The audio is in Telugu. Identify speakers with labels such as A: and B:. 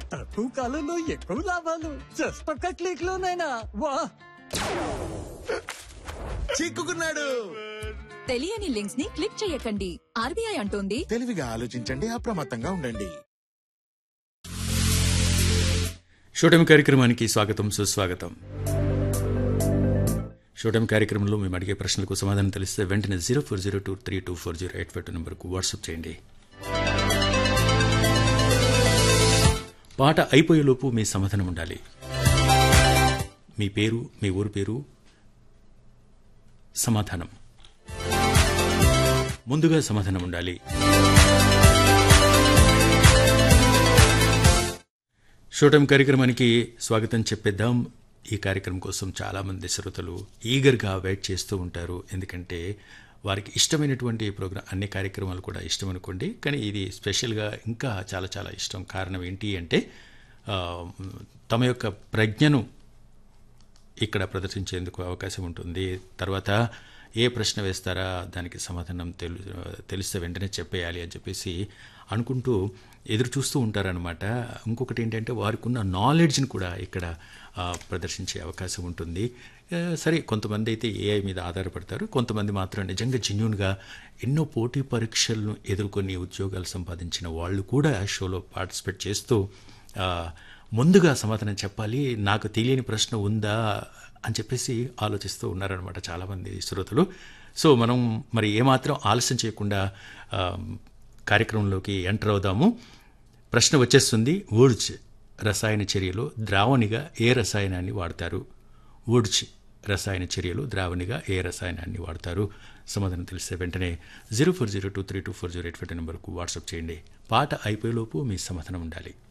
A: తక్కువ కాలంలో ఎక్కువ లాభాలు జస్ట్ ఒక్క క్లిక్ లోనైనా వా
B: చిక్కుకున్నాడు
C: తెలియని లింక్స్ ని క్లిక్ చేయకండి ఆర్బీఐ అంటోంది
B: తెలివిగా ఆలోచించండి అప్రమత్తంగా ఉండండి
D: షూటం కార్యక్రమానికి స్వాగతం సుస్వాగతం షూటం కార్యక్రమంలో మేము అడిగే ప్రశ్నలకు సమాధానం తెలిస్తే వెంటనే zero four zero two three two four zero eight five two నెంబర్కు వాట్సాప్ చేయండి పాట అయిపోయేలోపు మీ సమాధానం ఉండాలి మీ పేరు మీ ఊరు పేరు సమాధానం ముందుగా సమాధానం ఉండాలి షూటం కార్యక్రమానికి స్వాగతం చెప్పేద్దాం ఈ కార్యక్రమం కోసం చాలామంది శ్రోతలు ఈగర్గా వెయిట్ చేస్తూ ఉంటారు ఎందుకంటే వారికి ఇష్టమైనటువంటి ప్రోగ్రాం అన్ని కార్యక్రమాలు కూడా ఇష్టం అనుకోండి కానీ ఇది స్పెషల్గా ఇంకా చాలా చాలా ఇష్టం కారణం ఏంటి అంటే ఆ, తమ యొక్క ప్రజ్ఞను ఇక్కడ ప్రదర్శించేందుకు అవకాశం ఉంటుంది తర్వాత ఏ ప్రశ్న వేస్తారా దానికి సమాధానం తెలు తెలిస్తే వెంటనే చెప్పేయాలి అని చెప్పేసి అనుకుంటూ ఎదురు చూస్తూ ఉంటారనమాట ఇంకొకటి ఏంటంటే వారికి ఉన్న నాలెడ్జ్ని కూడా ఇక్కడ ఆ, ప్రదర్శించే అవకాశం ఉంటుంది ఆ, సరే కొంతమంది అయితే ఏఐ మీద ఆధారపడతారు కొంతమంది మాత్రం నిజంగా జెన్యున్గా ఎన్నో పోటీ పరీక్షలను ఎదుర్కొని ఉద్యోగాలు సంపాదించిన వాళ్ళు కూడా షోలో పార్టిసిపేట్ చేస్తూ ఆ, ముందుగా సమాధానం చెప్పాలి నాకు తెలియని ప్రశ్న ఉందా అని చెప్పేసి ఆలోచిస్తూ ఉన్నారనమాట చాలామంది శ్రోతలు సో మనం మరి ఏమాత్రం ఆలస్యం చేయకుండా ఆ, కార్యక్రమంలోకి ఎంటర్ అవుదాము ప్రశ్న వచ్చేస్తుంది ఊడ్చ్ రసాయన చర్యలో ద్రావణిగా ఏ రసాయనాన్ని వాడతారు ఊడ్చ్ రసాయన చర్యలు ద్రావణిగా ఏ రసాయనాన్ని వాడతారు సమాధానం తెలిస్తే వెంటనే zero four zero two three two four zero eight five నెంబర్కు వాట్సాప్ చేయండి పాట అయిపోయేలోపు మీ సమాధానం ఉండాలి